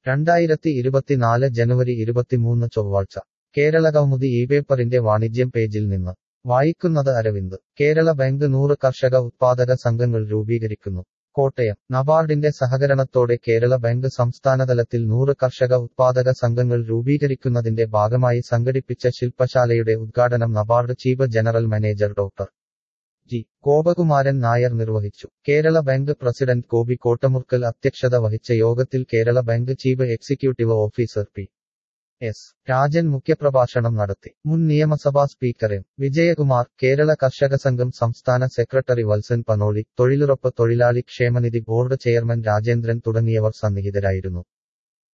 രണ്ടായിരത്തി ഇരുപത്തിനാല് ജനുവരി ഇരുപത്തിമൂന്ന് ചൊവ്വാഴ്ച കേരളകൗമുദി ഈ പേപ്പറിന്റെ വാണിജ്യം പേജിൽ നിന്ന് വായിക്കുന്നത് അരവിന്ദ് കേരള ബാങ്ക് നൂറ് കർഷക ഉത്പാദക സംഘങ്ങൾ രൂപീകരിക്കുന്നു കോട്ടയം നബാർഡിന്റെ സഹകരണത്തോടെ കേരള ബാങ്ക് സംസ്ഥാനതലത്തിൽ നൂറ് കർഷക ഉത്പാദക സംഘങ്ങൾ രൂപീകരിക്കുന്നതിന്റെ ഭാഗമായി സംഘടിപ്പിച്ച ശില്പശാലയുടെ ഉദ്ഘാടനം NABARD chief general manager doctor G Gopakumaran Nair നിർവഹിച്ചു കേരള ബാങ്ക് പ്രസിഡന്റ് കോബി കോട്ടമുർക്കൽ അധ്യക്ഷത വഹിച്ച യോഗത്തിൽ Kerala bank chief executive officer P S Rajan മുഖ്യപ്രഭാഷണം നടത്തി മുൻ നിയമസഭാ സ്പീക്കർ എം വിജയകുമാർ കേരള കർഷക സംഘം സംസ്ഥാന സെക്രട്ടറി വത്സൻ പനോളി തൊഴിലുറപ്പ് തൊഴിലാളി ക്ഷേമനിധി ബോർഡ് ചെയർമാൻ രാജേന്ദ്രൻ തുടങ്ങിയവർ സന്നിഹിതരായിരുന്നു